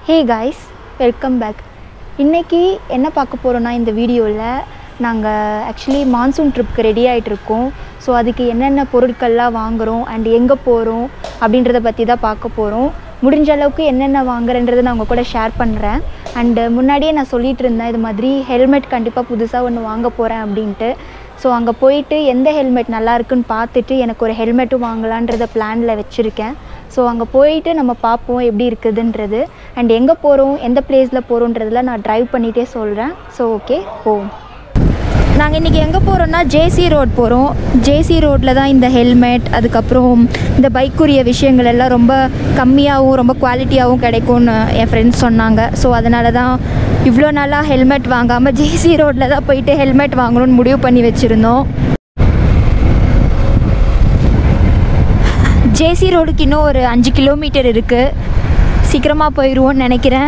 Hey guys welcome back இன்றைக்கி என்ன பார்க்க போகிறோன்னா இந்த வீடியோவில் நாங்கள் ஆக்சுவலி மான்சூன் ட்ரிப்க்கு ரெடி ஆகிட்ருக்கோம் ஸோ அதுக்கு என்னென்ன பொருட்கள்லாம் வாங்குகிறோம் அண்ட் எங்கே போகிறோம் அப்படின்றத பற்றி தான் பார்க்க போகிறோம் முடிஞ்ச அளவுக்கு என்னென்ன வாங்குறேன்றதை நான் உங்கள் கூட ஷேர் பண்ணுறேன் அண்டு முன்னாடியே நான் சொல்லிட்டு இருந்தேன் இது மாதிரி ஹெல்மெட் கண்டிப்பாக புதுசாக ஒன்று வாங்க போகிறேன் அப்படின்ட்டு ஸோ அங்கே போயிட்டு எந்த ஹெல்மெட் நல்லா இருக்குன்னு பார்த்துட்டு எனக்கு ஒரு ஹெல்மெட்டும் வாங்கலான்றத பிளானில் வச்சுருக்கேன் ஸோ அங்கே போயிட்டு நம்ம பார்ப்போம் எப்படி இருக்குதுன்றது அண்ட் எங்கே போகிறோம் எந்த பிளேஸில் போகிறோன்றதில் நான் ட்ரைவ் பண்ணிகிட்டே சொல்கிறேன் ஸோ ஓகே போவோம் நாங்கள் இன்றைக்கி எங்கே போகிறோன்னா ஜேசி ரோட் போகிறோம் ஜேசி ரோட்டில் தான் இந்த ஹெல்மெட் அதுக்கப்புறம் இந்த பைக்குரிய விஷயங்கள் எல்லாம் ரொம்ப கம்மியாகவும் ரொம்ப குவாலிட்டியாகவும் கிடைக்கும்னு என் ஃப்ரெண்ட்ஸ் சொன்னாங்க ஸோ அதனால தான் இவ்வளோ நாளாக ஹெல்மெட் வாங்காமல் ஜேசி ரோட்டில் தான் போயிட்டு ஹெல்மெட் வாங்கணும்னு முடிவு பண்ணி வச்சுருந்தோம் ஜேசி ரோடுக்கு இன்னும் ஒரு அஞ்சு கிலோமீட்டர் இருக்குது சீக்கிரமாக போயிடுவோன்னு நினைக்கிறேன்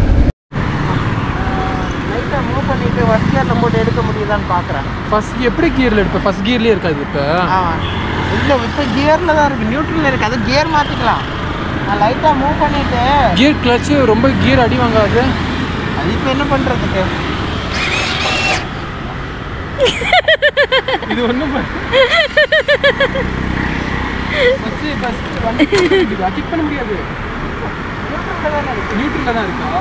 லைட்டாக மூவ் பண்ணிட்டு ஒர்க் கியரில் போட்டு எடுக்க முடியுதான்னு பார்க்குறேன் ஃபர்ஸ்ட் எப்படி கியரில் எடுப்ப ஃபர்ஸ்ட் கியர்லேயே இருக்காது இப்போ ஆ இல்லை இப்போ கியரில் தான் இருக்குது நியூட்ரலில் இருக்குது அது கியர் மாற்றிக்கலாம் நான் லைட்டாக மூவ் பண்ணிவிட்டு கியர் கிளச்சு ரொம்ப கியர் அடி வாங்காது அது இப்போ என்ன பண்ணுறதுக்கு இது ஒன்றும் வச்சு ஃபஸ்ட்டு வண்டி கிக் பண்ண முடியாது நியூட்ரலில் தான் இருக்கா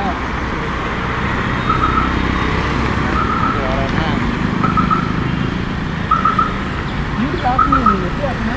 நியூட்ரல் ஆஃப் பண்ணி நீங்கள் எப்படி ஆஃப்னா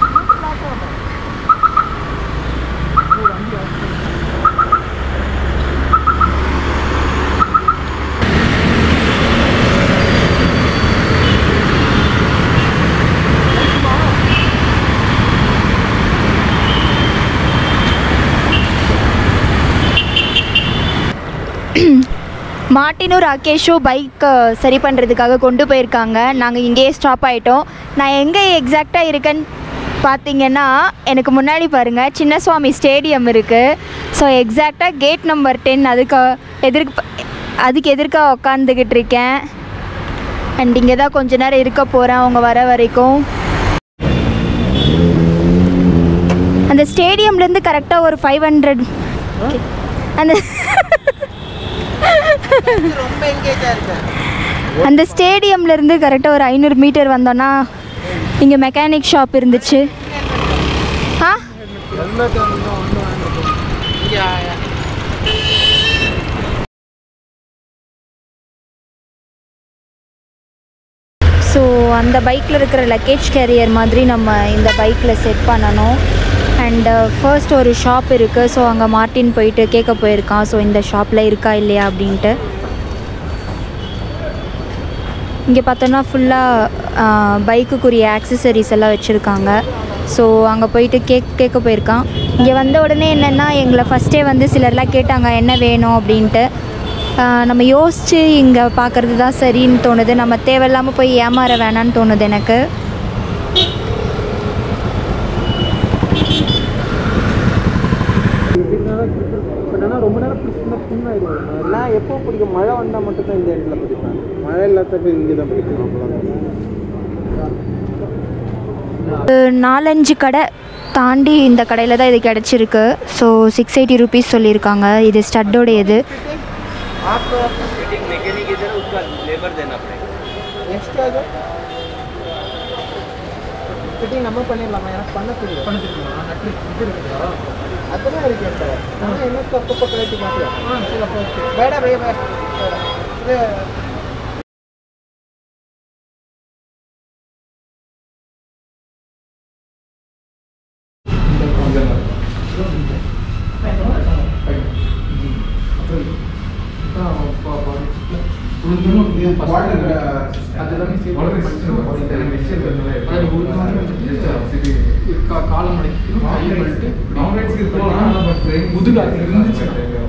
மார்ட்டினும் ராகேஷும் பைக் சரி பண்ணுறதுக்காக கொண்டு போயிருக்காங்க நாங்கள் இங்கேயே ஸ்டாப் ஆகிட்டோம் நான் எங்கே எக்ஸாக்டாக இருக்கேன்னு பார்த்தீங்கன்னா எனக்கு முன்னாடி பாருங்கள் சின்னசுவாமி ஸ்டேடியம் இருக்குது ஸோ எக்ஸாக்டாக கேட் நம்பர் டென் அதுக்கு எதிர்க்கு அதுக்கு எதிர்க்க உக்காந்துக்கிட்டு இருக்கேன் அண்ட் இங்கே தான் கொஞ்ச நேரம் இருக்க போகிறேன் அவங்க வர வரைக்கும் அந்த ஸ்டேடியம்லேருந்து கரெக்டாக ஒரு ஃபைவ் ஹண்ட்ரட் அந்த ரொம்ப எங்கேஜாக இருக்கு அந்த ஸ்டேடியம்ல இருந்து கரெக்டாக ஒரு ஐநூறு மீட்டர் வந்தோன்னா இங்கே மெக்கானிக் ஷாப் இருந்துச்சு ஆ இங்கே ஸோ அந்த பைக்கில் இருக்கிற லக்கேஜ் கேரியர் மாதிரி நம்ம இந்த பைக்கில் செட் பண்ணணும் அண்டு ஃபர்ஸ்ட் ஒரு ஷாப் இருக்குது ஸோ அங்கே மார்ட்டின் போயிட்டு கேட்க போயிருக்கான் ஸோ இந்த ஷாப்பில் இருக்கா இல்லையா அப்படின்ட்டு இங்கே பார்த்தோன்னா ஃபுல்லாக பைக்குக்குரிய ஆக்சசரிஸ் எல்லாம் வச்சுருக்காங்க ஸோ அங்கே போயிட்டு கேக் கேட்க போயிருக்கான் இங்கே வந்த உடனே என்னென்னா எங்களை ஃபஸ்ட்டே வந்து சிலர்லாம் கேட்டாங்க என்ன வேணும் அப்படின்ட்டு ஆஹ் நம்ம யோசித்து இங்கே பார்க்குறது தான் சரின்னு தோணுது நம்ம தேவையில்லாமல் போய் ஏமாற வேணான்னு தோணுது எனக்கு ஆனால் ரொம்ப நேரம் பிடிச்சிருந்தா புண்ணாயிடும் நான் எப்போ பிடிக்கும் மழை வந்தால் மட்டும் தான் இந்த இடத்துல பிடிப்பேன் மழை இல்லாதப்ப இங்கே தான் பிடிக்கும் அவ்வளோதான் ஒரு நாலஞ்சு கடை தாண்டி இந்த கடையில் தான் இது கிடச்சிருக்கு ஸோ சிக்ஸ் எயிட்டி ருபீஸ் சொல்லியிருக்காங்க இது ஸ்டட்டோடையது आपको फिटिंग मैकेनिक इधर उसका लेबर देना पड़ेगा எக்ஸ்ட்ரா இது ஃபிட்டிங் நம்ம பண்ணிடலாமா எனக்கு பண்ண தெரியும் அதெல்லாம் இருக்கு என்கிட்ட ஆனால் எனக்கு அப்பப்போ கழட்டி மாட்டியா வேடா பைய இது காலம் மடக்கி கையை பண்ணிட்டு முதுகு அது இருந்துச்சு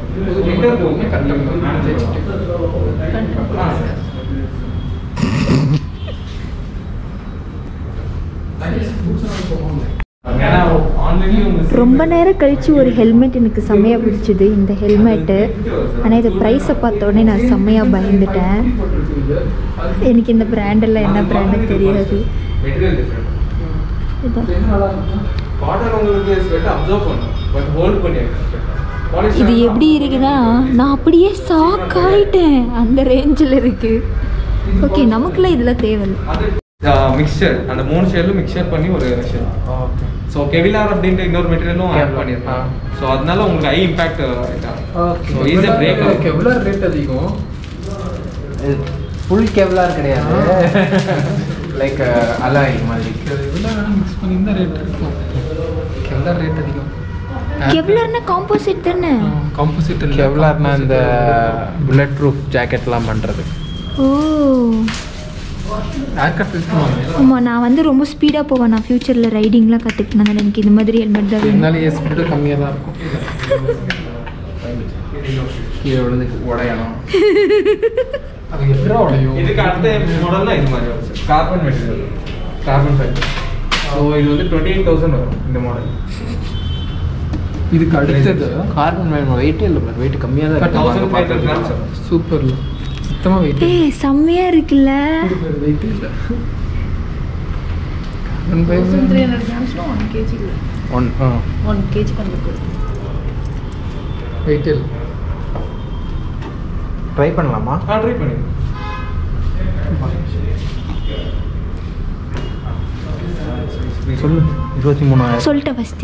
ரொம்ப நேரம் கழித்து ஒரு ஹெல்மெட் எனக்கு செம்மையாக பிடிச்சிது இந்த ஹெல்மெட்டு ஆனால் இது ப்ரைஸை பார்த்த உடனே நான் செம்மையாக பயந்துட்டேன் எனக்கு இந்த பிராண்டெல்லாம் என்ன பிராண்டுன்னு தெரியாது மெட்டீரியல் டிஃப்ரெண்ட் இதான் காட்டன் உங்களுக்கு ஸ்வெட் அப்சர்வ் பண்ணும் பட் ஹோல்ட் பண்ணி இது எப்படி இருக்குன்னா நான் அப்படியே ஷாக் ஆயிட்டேன் அந்த ரேஞ்சில் இருக்கு ஓகே நமக்குலாம் இதெல்லாம் தேவையில்லை மிக்சர் அந்த மூணு ஷேலும் மிக்சர் பண்ணி ஒரு ஷேல் ஓகே ஸோ கெவிலார் அப்படின்ற இன்னொரு மெட்டீரியலும் ஆட் Kevlar. பண்ணியிருக்காங்க ஆ. ஸோ அதனால உங்களுக்கு ஐ இம்பாக்ட் ஓகே ஸோ ஈஸியாக பிரேக் கெவ்லார் ரேட் அதிகம் ஃபுல் கெவ்லார் கிடையாது லைக் அலாய் மாதிரி கெவ்லார் வேணா மிக்ஸ் பண்ணி தான் ரேட் இருக்கும் கெவ்லார் ரேட் அதிகம் கெவ்லர்னா காம்போசிட் தானே காம்போசிட் கெவ்லார்னா இந்த புல்லட் ப்ரூஃப் ஜாக்கெட்லாம் பண்ணுறது ஓ ஏர்கிராஃப்ட் யூஸ் பண்ணுவாங்க ஆமாம் நான் வந்து ரொம்ப ஸ்பீடாக போவேன் நான் ஃப்யூச்சரில் ரைடிங்லாம் கற்றுக்கிட்டனால எனக்கு இந்த மாதிரி ஹெல்மெட் தான் வேணும் இருந்தாலும் ஸ்பீடு கம்மியாக தான் இருக்கும் கீழே விழுந்து உடையணும் அது எப்படி உடையும் இதுக்கு அடுத்த மாடல்னா இது மாதிரி வரும் carbon material carbon fibre so இது வந்து டுவெண்ட்டி எயிட் தௌசண்ட் வரும் இந்த மாடல் இதுக்கு அடுத்தது கார்பன் வெயிட்டே இல்லை வெயிட் கம்மியாக தான் தௌசண்ட் ஃபைவ் ஹண்ட்ரட் இருக்கு கிராம்ஸ் சூப்பர்ல சுத்தமாக வெயிட் ஏய் செம்மையாக இருக்குல்ல வெயிட் இல்லை ஒன் பை ತ್ರೀ ಹಂಡ್ರೆಡ್ ಗ್ರಾಮ್ಸ್లో one K G one one K G ಬಂದ್ಬಿಟ್ಟು வெயிட் இல்லை ட்ரை பண்ணலாமா ஆ ட்ரை பண்ணிடுங்க சொல்லு இருபத்தி மூணாயிரம் சொல்லிட்டேன் ஃபஸ்ட்டு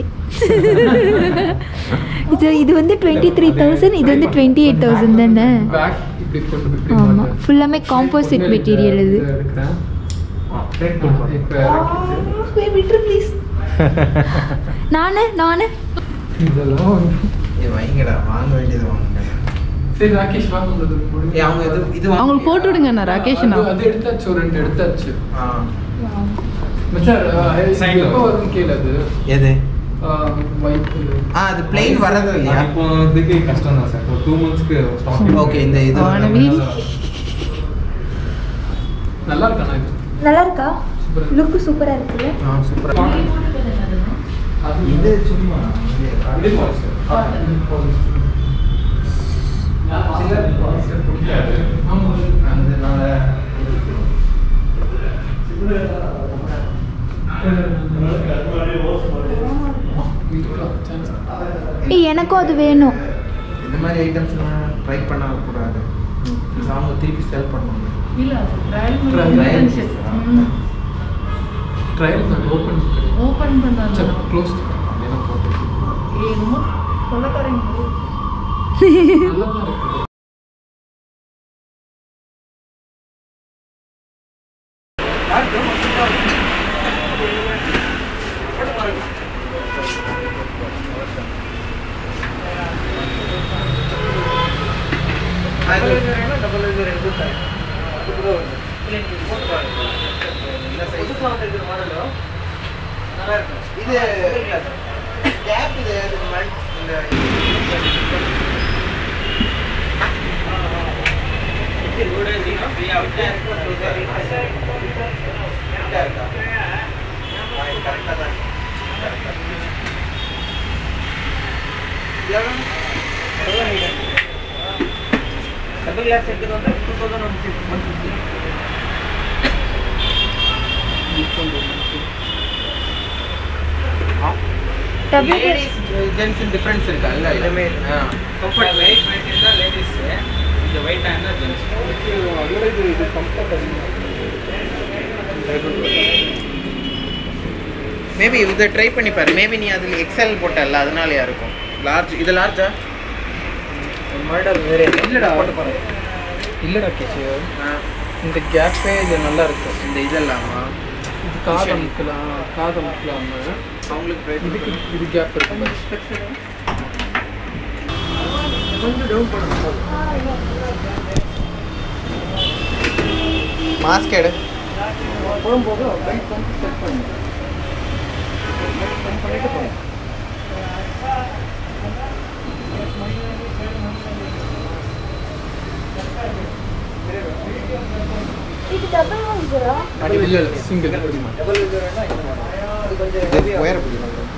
இது இது வந்து டுவெண்ட்டி த்ரீ தௌசண்ட் இது வந்து டுவெண்ட்டி எயிட் தௌசண்ட் தானே பேக் இப்படி கொண்டு போய் இப்படி ஆமாம் மாட்டு. ஃபுல்லாமே காம்போசிட் மெட்டீரியல் இது இதை எடுக்கிறேன் இப்போ ಬಿಟ್ರೆ ಪ್ಲೀಸ್ நானு நானு இதெல்லாம் வந்து- ஏ வைங்கடா வாங்க வேண்டியது வாங்க சரி ராகேஷ் வாங்க உள்ளது ஏ அவங்க இது இது அவங்களுக்கு போட்டு விடுங்க நான் ராகேஷ் அது- அது எடுத்தாச்சு ஒரு ரெண்டு எடுத்தாச்சு ஆ மச்சான் Side ல எப்போ வரும். வரும் கேளு அது எது ஒயிட் ஆ அது பிளெயின் வரது இல்லையா இப்போ இதுக்கு கஷ்டம் தான் சார் ஒரு டூ மந்த்ஸ்க்கு ஸ்டாக் ஓகே இந்த இது வானவி. நல்லா இருக்காண்ணா இது நல்லா இருக்கா லுக்கு சூப்பராக இருக்குல்ல ஆ சூப்பரா இது சும்மா இது பாலிஸ்டர் அதனால ஏய் எனக்கும் அது வேணும் இந்த மாதிரி ஐட்டம்ஸ்லாம் ட்ரை பண்ணக்கூடாது அவங்க திருப்பி செல் பண்ணுவாங்க ಇಲ್ಲ ಅದು ಟ್ರಯಲ್ Trial. ட்ரையல் தான் ஓப்பன் ಓಪನ್ ಬಂದ க்ளோஸ் ಏನು ಕೊಲ್ಲಕರೆ நல்லா தான் இருக்கு இது கேப் இது இது மல்டி- இந்த கரெக்டா இருக்கா? ஆ, இது கரெக்டா தான் இருக்கு. கரெக்டா இருக்கு. எவ்வளவு? ಡಬಲ್ ಗ್ಲಾಸ್ ಇಟ್ಟಿರೋದು two thousand one fifty one fifty ladies gents difference இருக்கா இல்ல எல்லாமே ಕಂಫರ್ಟ್ ಲೈಟ್ ವೆಯ್ಟ್ ಇಂದ ಲೇಡೀಸ್ ಇದು ವೈಟ್ ಇಂದ ಜೆಂಟ್ಸ್ மேபி இதை ட்ரை பண்ணி பாரு மேபி நீ அதில் எக்ஸல் போட்டல அதனாலயா இருக்கும் லார்ஜ் இது லார்ஜா மாடல் வேற இல்லடா. போட்டு பாரு இல்லடா கேஷ் ஆ, இந்த கேப்பே இது நல்லா இருக்கு இந்த இதெல்லாமா இது காது அமுக்கலாம் காது அமுக்கலாம் அவங்களுக்கு ட்ரை இதுக்கு இது கேப் இருக்கு பாரு. கொஞ்சம் டவுன் பண்ணுங்க மாஸ்க் எடு போகும்போது லைட் வந்து செட் பண்ணு பண்ணிட்டு போங்க இல்ல இல்ல சிங்கிள் இது ஒயர் பிடிக்கணும்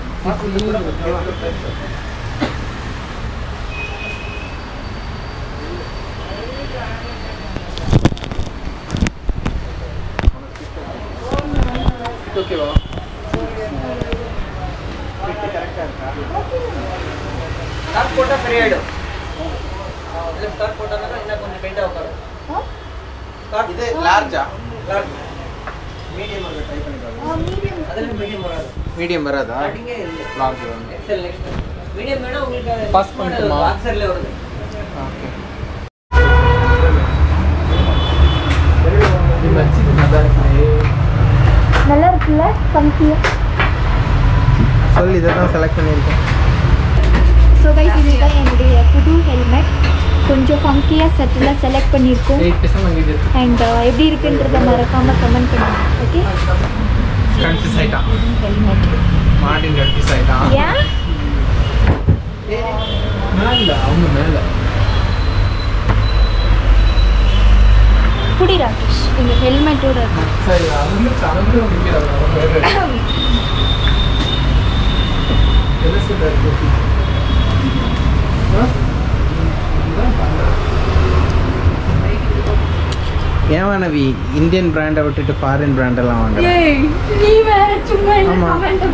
ஓகேவா காசு போட்டால் ஃப்ரீ இல்லை ஸ்கார்ட் போட்டாங்கன்னா இன்னும் கொஞ்சம் பெயிண்டாக உட்காரும் இது லார்ஜா மீடியம் வந்து ட்ரை பண்ணி பாருங்க அதில் மீடியம் வராது மீடியம் வராதா ஸ்டார்டிங்கே இல்லை லார்ஜ் வந்து எக்ஸல் நெக்ஸ்ட் மீடியம் வேணா உங்களுக்கு Pass பண்ணட்டுமா? பாக்ஸரில் வருது ஓகே நல்லா இருக்குல்ல கம்மியாக சொல்லி இதை தான் செலக்ட் பண்ணியிருக்கேன் ஸோ கைஸ் இதுதான் என்னுடைய புது ஹெல்மெட் கொஞ்சம் ஃபங்கியாக செட்டில் செலக்ட் பண்ணியிருக்கோம் எயிட் பர்சன்ட் அங்கே இருக்கு அண்ட் எப்படி இருக்குன்றத மறக்காமல் கமெண்ட் பண்ணுங்க ஓகே கன்ஃபியூஸ் ஆயிட்டான் ஹெல்மெட் மார்டின் கன்ஃபியூஸ் ஆயிட்டான் ஏன் மேலே அவங்க மேலே புடி ராகேஷ் எங்கள் ஹெல்மெட்டோட இருக்கும் சரி அவங்க தமிழும் நிற்கிறாங்க அவங்க பேர் எதை சொல்றாரு ஏன் நவி இந்தியன் பிராண்டை விட்டுட்டு ஃபாரின் பிராண்டெல்லாம் வாங்குறேன் நீ வேற சும்மா ஆமா.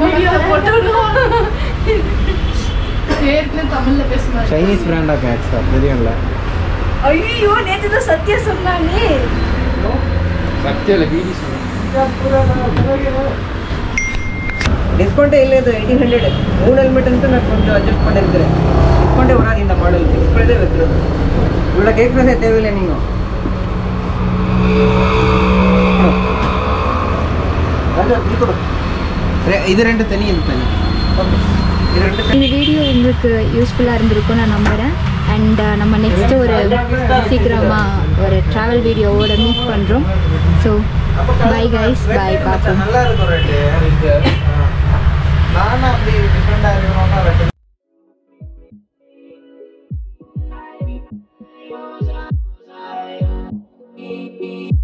ஏற்கனவே தமிழ்ல பேசுனாரு சைனீஸ் பிராண்டா கேட்ச் சார் தெரியும்ல ஐயோ நேற்று தான் சத்யா சொன்னானே சத்தியில் வீடி சொன்னேன் டிஸ்கவுண்ட்டே இல்லை இது எயிட்டீன் ஹண்ட்ரட் மூணு ஹெல்மெட் வந்து நான் கொஞ்சம் அட்ஜஸ்ட் பண்ணியிருக்கிறேன் டிஸ்கவுண்ட்டே வராது இந்த மாடல் டிஸ்பிளே வைக்கிறது இவ்வளோ கேட்குறதே தேவையில்லை நீங்கள் ரெ- இது ரெண்டு தனி இது தனி ஓகே இது ரெண்டு இந்த வீடியோ உங்களுக்கு யூஸ்ஃபுல்லாக இருந்திருக்கும் நான் நம்புகிறேன் அண்ட் நம்ம நெக்ஸ்ட்டு ஒரு சீக்கிரமாக ஒரு ட்ராவல் வீடியோவோட மீட் பண்ணுறோம் ஸோ பை கைஸ் பை பார்ப்போம் நல்லா இருக்கும் ரெண்டு நானும் அப்படி டிஃப்ரெண்டாக இருக்கணும்னா ரெண்டு Thank you.